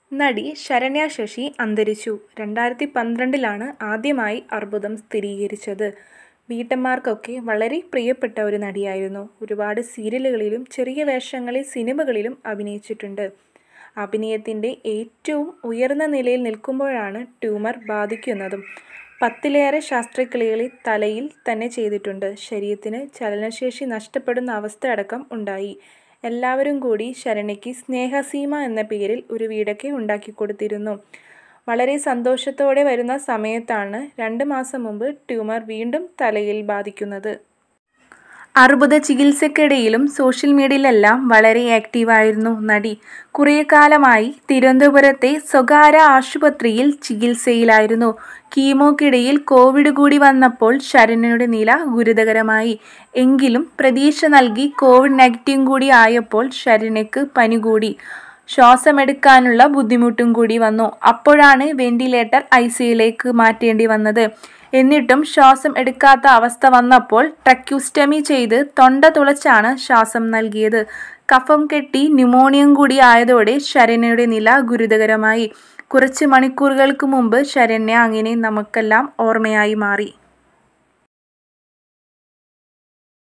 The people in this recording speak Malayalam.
നടി ശരണ്യ ശശി അന്തരിച്ചു രണ്ടായിരത്തി പന്ത്രണ്ടിലാണ് ആദ്യമായി അർബുദം സ്ഥിരീകരിച്ചത് വീട്ടമ്മമാർക്കൊക്കെ വളരെ പ്രിയപ്പെട്ട ഒരു നടിയായിരുന്നു ഒരുപാട് സീരിയലുകളിലും ചെറിയ വേഷങ്ങളിൽ സിനിമകളിലും അഭിനയിച്ചിട്ടുണ്ട് അഭിനയത്തിൻ്റെ ഏറ്റവും ഉയർന്ന നിലയിൽ നിൽക്കുമ്പോഴാണ് ട്യൂമർ ബാധിക്കുന്നതും പത്തിലേറെ ശസ്ത്രക്രിയകൾ തലയിൽ തന്നെ ചെയ്തിട്ടുണ്ട് ശരീരത്തിന് ചലനശേഷി നഷ്ടപ്പെടുന്ന അവസ്ഥയടക്കം ഉണ്ടായി എല്ലാവരും കൂടി ശരണ്യയ്ക്ക് സ്നേഹസീമ എന്ന പേരിൽ ഒരു വീടൊക്കെ ഉണ്ടാക്കിക്കൊടുത്തിരുന്നു വളരെ സന്തോഷത്തോടെ വരുന്ന സമയത്താണ് രണ്ട് മാസം മുമ്പ് ട്യൂമർ വീണ്ടും തലയിൽ ബാധിക്കുന്നത് അർബുദ ചികിത്സയ്ക്കിടയിലും സോഷ്യൽ മീഡിയയിലെല്ലാം വളരെ ആക്റ്റീവായിരുന്നു നടി കുറേ കാലമായി തിരുവനന്തപുരത്തെ സ്വകാര്യ ആശുപത്രിയിൽ ചികിത്സയിലായിരുന്നു കീമോക്കിടയിൽ കോവിഡ് കൂടി വന്നപ്പോൾ ശരണ്യയുടെ നില ഗുരുതരമായി എങ്കിലും പ്രതീക്ഷ നൽകി കോവിഡ് നെഗറ്റീവ് കൂടി ആയപ്പോൾ ശരണ്യക്ക് പനി കൂടി ശ്വാസമെടുക്കാനുള്ള ബുദ്ധിമുട്ടും കൂടി വന്നു അപ്പോഴാണ് വെന്റിലേറ്റർ ഐ സിയിലേക്ക് മാറ്റേണ്ടി വന്നത് എന്നിട്ടും ശ്വാസം എടുക്കാത്ത അവസ്ഥ വന്നപ്പോൾ ട്രക്യൂസ്റ്റമി ചെയ്ത് തൊണ്ട തുളച്ചാണ് ശ്വാസം നൽകിയത് കഫം കെട്ടി ന്യൂമോണിയം കൂടി ആയതോടെ ശരണ്യയുടെ നില ഗുരുതരമായി കുറച്ച് മണിക്കൂറുകൾക്ക് മുമ്പ് ശരണ്യ അങ്ങനെ നമുക്കെല്ലാം ഓർമ്മയായി മാറി